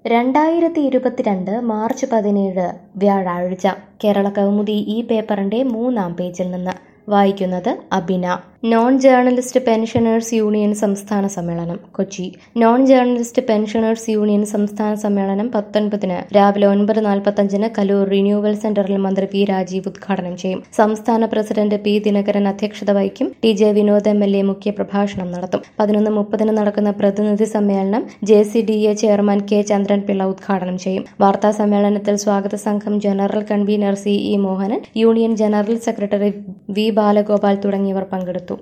രണ്ടായിരത്തി ഇരുപത്തിരണ്ട് മാർച്ച് പതിനേഴ് വ്യാഴാഴ്ച കേരള കൗമുദി ഈ പേപ്പറിന്റെ മൂന്നാം പേജിൽ നിന്ന് വായിക്കുന്നത് Abina non journalist pensioners union സംസ്ഥാന സമ്മേളനം Kochi non journalist pensioners union സംസ്ഥാന സമ്മേളനം പത്തൊൻപതിന് രാവിലെ ഒൻപത് നാൽപ്പത്തഞ്ചിന് കലൂർ റിന്യൂവൽ സെന്ററിൽ മന്ത്രി പി രാജീവ് ഉദ്ഘാടനം ചെയ്യും സംസ്ഥാന പ്രസിഡന്റ് പി ദിനകരൻ അധ്യക്ഷത വഹിക്കും T J Vinod M L A മുഖ്യപ്രഭാഷണം നടത്തും പതിനൊന്ന് മുപ്പതിന് നടക്കുന്ന പ്രതിനിധി സമ്മേളനം J C D A chairman K Chandranpillai ഉദ്ഘാടനം ചെയ്യും വാർത്താ സമ്മേളനത്തിൽ സ്വാഗത സംഘം general convener C E Mohanan union general secretary V Balagopal തുടങ്ങിയവർ പങ്കെടുത്തു